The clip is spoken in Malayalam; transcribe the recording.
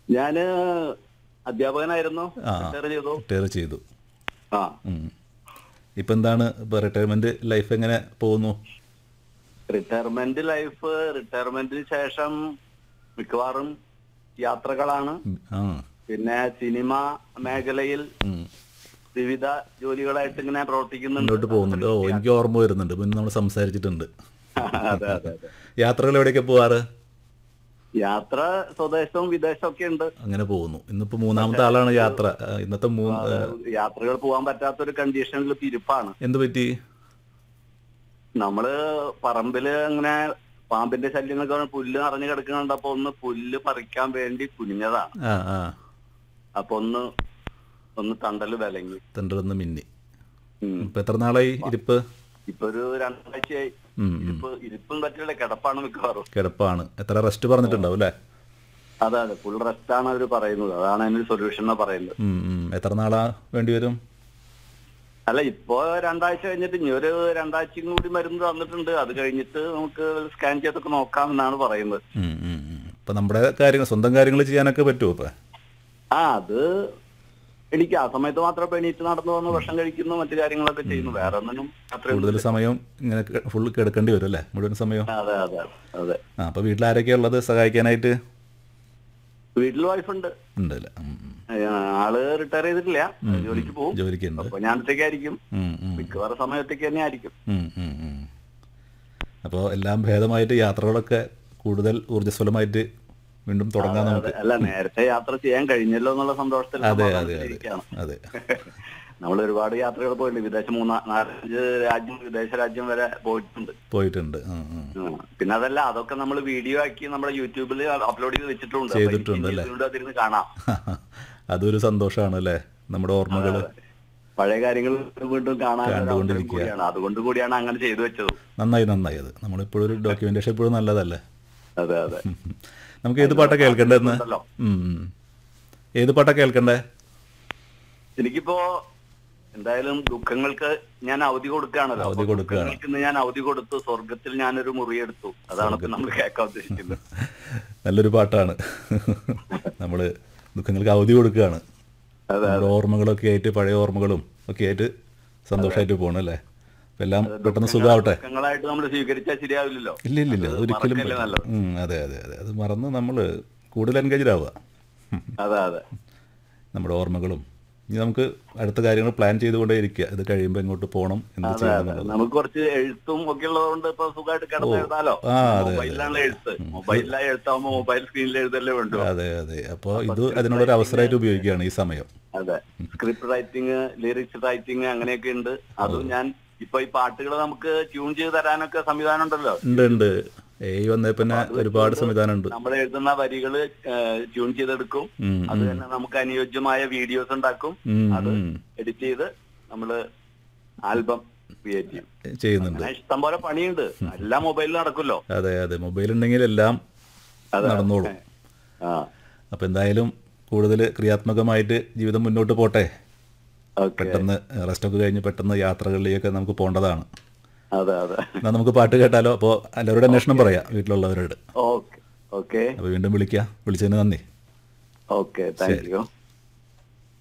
ഞാന് അധ്യാപകനായിരുന്നു ആ. റിട്ടയർ ചെയ്തു റിട്ടയർ ചെയ്തു ആ ഉം. ഇപ്പം എന്താണ് ഇപ്പോൾ റിട്ടയർമെൻറ്റ് ലൈഫ് എങ്ങനെ പോകുന്നു റിട്ടയർമെന്റ് ലൈഫ് റിട്ടയർമെന്റിന് ശേഷം മിക്കവാറും യാത്രകളാണ് ആ പിന്നെ സിനിമ മേഖലയിൽ ഉം. വിവിധ ജോലികളായിട്ട് ഇങ്ങനെ പ്രവർത്തിക്കുന്നുണ്ട് മുന്നോട്ട് പോകുന്നുണ്ട് ഓ എനിക്ക് ഓർമ്മ വരുന്നുണ്ട് മുന്നേ നമ്മൾ സംസാരിച്ചിട്ടുണ്ട് അതെ അതെ അതെ യാത്രകൾ എവിടെയൊക്കെ പോവാറ് യാത്ര സ്വദേശവും വിദേശവും ഒക്കെ ഉണ്ട് അങ്ങനെ പോകുന്നു ഇന്നിപ്പോൾ മൂന്നാമത്തെ ആളാണ് യാത്ര ആ, ഇന്നത്തെ മൂന്ന് ആ, യാത്രകൾ പോകാൻ പറ്റാത്തൊരു കണ്ടീഷനിൽ തിരുപ്പാണ് എന്ത് പറ്റി നമ്മള് പറമ്പില് അങ്ങനെ പാമ്പിന്റെ ശല്യങ്ങളൊക്കെ വന്ന് പുല്ല് നിറഞ്ഞു കിടക്കുന്നുണ്ട് അപ്പൊ ഒന്ന് പുല്ല് പറിക്കാൻ വേണ്ടി കുനിഞ്ഞതാണ് ആ ആ അപ്പൊ ഒന്ന് ഒന്ന് തണ്ടല് വിലങ്ങി തണ്ടൊന്ന് മിന്നി ഉം. ഇപ്പം എത്ര നാളായി ഇരിപ്പ് ഇപ്പൊ ഒരു രണ്ടാഴ്ചയായി ഉം, ഉം. ഇരിപ്പ് ഇരിപ്പും പറ്റില്ല കിടപ്പാണ് മിക്കവാറും കിടപ്പാണ് എത്ര റെസ്റ്റ് പറഞ്ഞിട്ടുണ്ടാവും അല്ലേ അതെ അതെ ഫുൾ റെസ്റ്റ് ആണ് അവർ പറയുന്നത് അതാണ് അതിനൊരു സൊല്യൂഷൻ എന്ന് പറയുന്നത് ഉം, ഉം. എത്ര നാളാ വേണ്ടി വരും അല്ല ഇപ്പോ രണ്ടാഴ്ച കഴിഞ്ഞിട്ട് ഇനി ഒരു രണ്ടാഴ്ചയും കൂടി മരുന്ന് തന്നിട്ടുണ്ട് അത് കഴിഞ്ഞിട്ട് നമുക്ക് സ്കാൻ ചെയ്തൊക്കെ നോക്കാം എന്നാണ് പറയുന്നത് ഉം, ഉം, ഉം. ഇപ്പം നമ്മുടെ കാര്യങ്ങൾ സ്വന്തം കാര്യങ്ങൾ ചെയ്യാനൊക്കെ പറ്റുമോ ഇപ്പം ആ അത് എനിക്ക് ആ സമയത്ത് മാത്രം എണീറ്റ് നടന്നു വന്ന് ഭക്ഷണം കഴിക്കുന്നു മറ്റു കാര്യങ്ങളൊക്കെ ചെയ്യുന്നു വേറെ ഒന്നിനും അത്രയും കൂടുതൽ സമയം ഇങ്ങനെ ഫുൾ കിടക്കേണ്ടി വരും അല്ലേ മുഴുവൻ സമയം അതെ അതെ അതെ ആ അപ്പോൾ വീട്ടിൽ ആരൊക്കെയാ ഉള്ളത് സഹായിക്കാനായിട്ട് വീട്ടിൽ വൈഫുണ്ട് ഉണ്ട് അല്ലേ ഉം, ഉം. ആള് റിട്ടയർ ചെയ്തിട്ടില്ല ജോലിക്ക് പോകും ജോലിക്ക് ഉണ്ട് അപ്പൊ ഞാൻ ഒറ്റയ്ക്കായിരിക്കും ഉം, ഉം, മിക്കവാറും സമയത്തേക്ക് തന്നെ ആയിരിക്കും ഉം, ഉം, ഉം. അപ്പോൾ എല്ലാം ഭേദമായിട്ട് യാത്രകളൊക്കെ കൂടുതൽ ഊർജ്ജസ്വലമായിട്ട് വീണ്ടും തുടങ്ങാൻ നമുക്ക് അതെ, അല്ല നേരത്തെ യാത്ര ചെയ്യാൻ കഴിഞ്ഞല്ലോ എന്നുള്ള സന്തോഷത്തിൽ അതെ അതെ സമാധാനത്തിൽ അതെ ഇരിക്കുകയാണ്. അതെ നമ്മൾ ഒരുപാട് യാത്രകൾ പോയിട്ടുണ്ട് വിദേശ മൂന്നാ നാലഞ്ച് രാജ്യം വിദേശ രാജ്യം വരെ പോയിട്ടുണ്ട് പോയിട്ടുണ്ട് ഉം, ഉം. ഉം. പിന്നെ അതല്ല അതൊക്കെ നമ്മൾ വീഡിയോ ആക്കി നമ്മുടെ യൂട്യൂബിൽ അപ്ലോഡ് ചെയ്ത് വെച്ചിട്ടുണ്ട് അപ്പൊ ചെയ്തിട്ടുണ്ട് എനിക്ക് അല്ലേ? വീണ്ടും അതിരുന്ന് കാണാം അതൊരു സന്തോഷമാണ് അല്ലേ നമ്മുടെ ഓർമ്മകൾ പഴയ കാര്യങ്ങൾ വീണ്ടും കാണാൻ ഒരു അവസരം കണ്ടുകൊണ്ടിരിക്കുക. കൂടിയാണ് അതുകൊണ്ട് കൂടിയാണ് അങ്ങനെ ചെയ്തു വെച്ചത് നന്നായി നന്നായി അത് നമ്മളിപ്പോഴും ഒരു ഡോക്യുമെന്റേഷൻ ഇപ്പോഴും നല്ലതല്ലേ അതെ അതെ ഉം. നമുക്ക് ഏത് പാട്ടാ കേൾക്കേണ്ടതെന്ന് ഉണ്ടല്ലോ. ഉം, ഉം. ഏത് പാട്ടാ കേൾക്കണ്ടേ എനിക്കിപ്പോ എന്തായാലും ദുഃഖങ്ങൾക്ക് ഞാൻ അവധി കൊടുക്കുകയാണല്ലോ അവധി അപ്പൊ കൊടുക്കുകയാണ്. ദുഃഖങ്ങൾക്ക് ഇന്ന് ഞാൻ അവധി കൊടുത്തു സ്വർഗത്തിൽ ഞാനൊരു മുറിയെടുത്തു അതാണ് ഇപ്പൊ നമ്മൾ കേൾക്കാൻ ഉദ്ദേശിക്കുന്നത് നല്ലൊരു പാട്ടാണ് നമ്മൾ ദുഃഖങ്ങൾക്ക് അവധി കൊടുക്കുകയാണ് അതെ നമ്മുടെ ഓർമ്മകളൊക്കെ ആയിട്ട് പഴയ ഓർമ്മകളും ഒക്കെ ആയിട്ട് സന്തോഷമായിട്ട് പോകണം അല്ലേ അപ്പം എല്ലാം പെട്ടെന്ന് സുഖമാവട്ടെ ദുഃഖങ്ങളായിട്ട് നമ്മൾ സ്വീകരിച്ചാൽ ശരിയാവില്ലല്ലോ ഇല്ല ഇല്ല ഇല്ല അത് ഒരിക്കലും മറക്കല്ലേ നല്ലത്. ഉം, അതെ അതെ അതെ അത് മറന്ന് നമ്മൾ കൂടുതൽ എൻഗേജ്ഡ് ആവുക ഉം. അതെ അതെ നമ്മുടെ ഓർമ്മകളും ഇനി നമുക്ക് അടുത്ത കാര്യങ്ങൾ പ്ലാൻ ചെയ്തുകൊണ്ടേ ഇരിക്കുക ഇത് കഴിയുമ്പോൾ എങ്ങോട്ട് പോകണം എന്ത് അതെ ചെയ്യണം അതെ എന്നുള്ളത് നമുക്ക് കുറച്ച് എഴുത്തും ഒക്കെ ഉള്ളതുകൊണ്ട് ഇപ്പൊ സുഖമായിട്ട് കിടന്ന് എഴുതാലോ ആ, അതെ, മൊബൈലിലാണ് എഴുത്ത് മൊബൈലിലായി എഴുത്താവുമ്പോ മൊബൈൽ സ്ക്രീനിൽ എഴുതല്ലേ വേണ്ടു അതെ അതെ അപ്പോൾ ഇത് അതിനുള്ളൊരു അവസരമായിട്ട് ഉപയോഗിക്കുകയാണ് ഈ സമയം അതെ സ്ക്രിപ്റ്റ് റൈറ്റിംഗ് ലിറിക്സ് റൈറ്റിംഗ് അങ്ങനെയൊക്കെ ഉണ്ട് അതും ഞാൻ ഇപ്പൊ ഈ പാട്ടുകൾ നമുക്ക് ട്യൂൺ ചെയ്ത് തരാനൊക്കെ സംവിധാനം ഉണ്ടല്ലോ ഉണ്ട് ഉണ്ട് ഏ വന്നേ പിന്നെ ഒരുപാട് സംവിധാനമുണ്ട് നമ്മൾ എഴുതുന്ന വരികള് ട്യൂൺ ചെയ്തെടുക്കും ഉം, അത് തന്നെ നമുക്ക് അനുയോജ്യമായ വീഡിയോസ് ഉണ്ടാക്കും ഉം, അത് ഉം. എഡിറ്റ് ചെയ്ത് നമ്മള് ആൽബം ക്രിയേറ്റ് ചെയ്യും ചെയ്യുന്നുണ്ട് അങ്ങനെ ഇഷ്ടം പോലെ പണിയുണ്ട് എല്ലാം മൊബൈലിൽ നടക്കുമല്ലോ അതെ അതെ മൊബൈൽ ഉണ്ടെങ്കിൽ എല്ലാം അതെ. നടന്നോളും ആ അപ്പം എന്തായാലും കൂടുതൽ ക്രിയാത്മകമായിട്ട് ജീവിതം മുന്നോട്ട് പോട്ടെ ഓക്കെ പെട്ടെന്ന് റെസ്റ്റൊക്കെ കഴിഞ്ഞ് പെട്ടെന്ന് യാത്രകളിലേക്കൊക്കെ നമുക്ക് പോകേണ്ടതാണ് അതെ അതെ എന്നാൽ നമുക്ക് പാട്ട് കേട്ടാലോ അപ്പോൾ എല്ലാവരോടും അന്വേഷണം പറയാം വീട്ടിലുള്ളവരോട് ഓക്കെ ഓക്കെ അപ്പോൾ വീണ്ടും വിളിക്കാം വിളിച്ചതിന് നന്ദി ഓക്കെ താങ്ക് യു